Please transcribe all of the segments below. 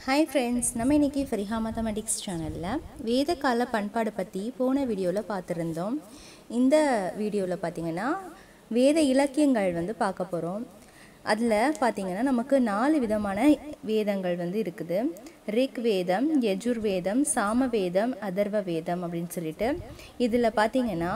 hi friends நம்ம இன்றைக்கி ஃபரிஹா mathematics சேனலில் வேதகால பண்பாடு பற்றி போன வீடியோவில் பார்த்துருந்தோம் இந்த வீடியோவில் பார்த்தீங்கன்னா வேத இலக்கியங்கள் வந்து பார்க்க போகிறோம் அதில் பார்த்தீங்கன்னா நமக்கு நாலு விதமான வேதங்கள் வந்து இருக்குது ரிக் வேதம் யஜுர் வேதம் சாம வேதம் அதர்வ வேதம் அப்படின்னு சொல்லிட்டு இதில் பார்த்தீங்கன்னா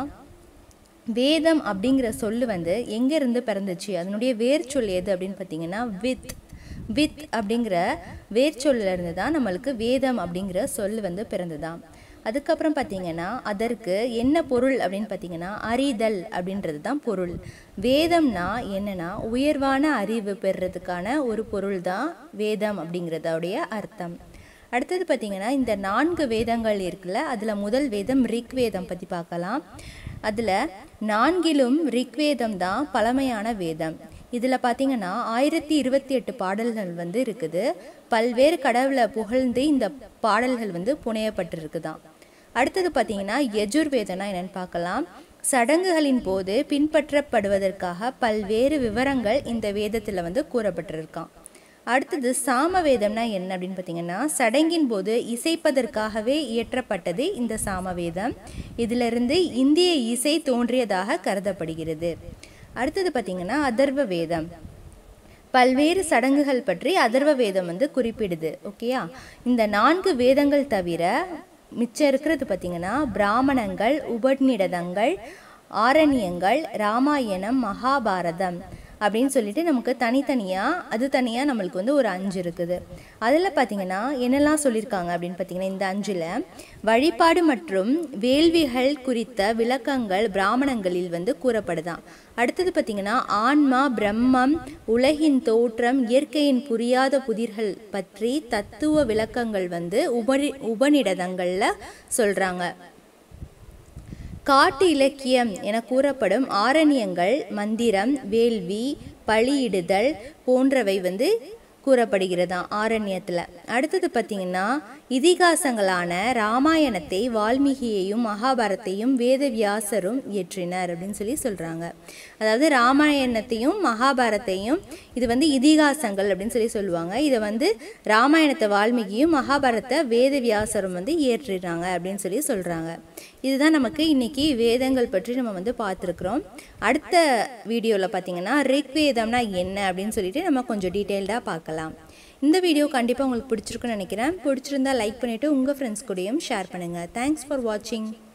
வேதம் அப்படிங்கிற சொல்லு வந்து எங்கேருந்து பிறந்துச்சு அதனுடைய வேர் சொல் எது அப்படின்னு பார்த்தீங்கன்னா வித் வித் அப்படிங்கிற வேர்ச்சொல்ல இருந்து தான் நம்மளுக்கு வேதம் அப்படிங்கிற சொல் வந்து பிறந்துதான் அதுக்கப்புறம் பார்த்தீங்கன்னா அதற்கு என்ன பொருள் அப்படின்னு பார்த்தீங்கன்னா அறிதல் அப்படின்றது தான் பொருள் வேதம்னா என்னன்னா உயர்வான அறிவு பெறுறதுக்கான ஒரு பொருள் தான் வேதம் அப்படிங்கிறதோடைய அர்த்தம் அடுத்தது பார்த்தீங்கன்னா இந்த நான்கு வேதங்கள் இருக்குல்ல அதில் முதல் வேதம் ரிக் வேதம் பற்றி பார்க்கலாம் அதில் நான்கிலும் ரிக்வேதம் தான் பழமையான வேதம் இதில் பார்த்தீங்கன்னா ஆயிரத்தி இருபத்தி எட்டு பாடல்கள் வந்து இருக்குது பல்வேறு கடவுளை புகழ்ந்து இந்த பாடல்கள் வந்து புனையப்பட்டிருக்குதான் அடுத்தது பார்த்தீங்கன்னா யஜுர்வேதனா என்னன்னு பார்க்கலாம் சடங்குகளின் போது பின்பற்றப்படுவதற்காக பல்வேறு விவரங்கள் இந்த வேதத்தில் வந்து கூறப்பட்டிருக்கான் அடுத்தது சாம வேதம்னா என்ன அப்படின்னு பார்த்தீங்கன்னா சடங்கின் போது இசைப்பதற்காகவே இயற்றப்பட்டது இந்த சாமவேதம் இதிலிருந்து இந்திய இசை தோன்றியதாக கருதப்படுகிறது அடுத்தது பார்த்தீங்கன்னா அதர்வ வேதம் பல்வேறு சடங்குகள் பற்றி அதர்வ வேதம் வந்து குறிப்பிடுது ஓகேயா இந்த நான்கு வேதங்கள் தவிர மிச்சம் இருக்கிறது பார்த்தீங்கன்னா பிராமணங்கள் உபநிடதங்கள் ஆரண்யங்கள் ராமாயணம் மகாபாரதம் அப்படின்னு சொல்லிட்டு நமக்கு தனித்தனியாக அது தனியாக நம்மளுக்கு வந்து ஒரு அஞ்சு இருக்குது அதில் பார்த்தீங்கன்னா என்னெல்லாம் சொல்லியிருக்காங்க அப்படின்னு பார்த்தீங்கன்னா இந்த அஞ்சில் வழிபாடு மற்றும் வேள்விகள் குறித்த விளக்கங்கள் பிராமணங்களில் வந்து கூறப்படுதான் அடுத்தது பார்த்தீங்கன்னா ஆன்மா பிரம்மம் உலகின் தோற்றம் இயற்கையின் புரியாத புதிர்கள் பற்றி தத்துவ விளக்கங்கள் வந்து உபரி உபநிடதங்களில் சொல்கிறாங்க காட்டு இலக்கியம் என கூறப்படும் ஆரண்யங்கள் மந்திரம் வேள்வி பலியிடுதல் போன்றவை வந்து கூறப்படுகிறதாம் ஆரண்யத்தில் அடுத்தது பார்த்திங்கன்னா இதிகாசங்களான ராமாயணத்தை வால்மீகியையும் மகாபாரத்தையும் வேதவியாசரும் இயற்றினர் அப்படின்னு சொல்லி சொல்கிறாங்க அதாவது ராமாயணத்தையும் மகாபாரத்தையும் இது வந்து இதிகாசங்கள் அப்படின்னு சொல்லி சொல்லுவாங்க இதை வந்து ராமாயணத்தை வால்மீகியும் மகாபாரத்தை வேதவியாசரும் வந்து இயற்றினாங்க அப்படின்னு சொல்லி சொல்கிறாங்க இதுதான் நமக்கு இன்றைக்கி வேதங்கள் பற்றி நம்ம வந்து பார்த்துருக்குறோம் அடுத்த வீடியோவில் பார்த்தீங்கன்னா ரிக்வேதம்னா என்ன அப்படின்னு சொல்லிட்டு நம்ம கொஞ்சம் டீட்டெயில்டாக பார்க்கலாம் இந்த வீடியோ கண்டிப்பாக உங்களுக்கு பிடிச்சிருக்குன்னு நினைக்கிறேன் பிடிச்சிருந்தா லைக் பண்ணிவிட்டு உங்கள் ஃப்ரெண்ட்ஸ் கூடயும் ஷேர் பண்ணுங்கள் தேங்க்ஸ் ஃபார் வாட்சிங்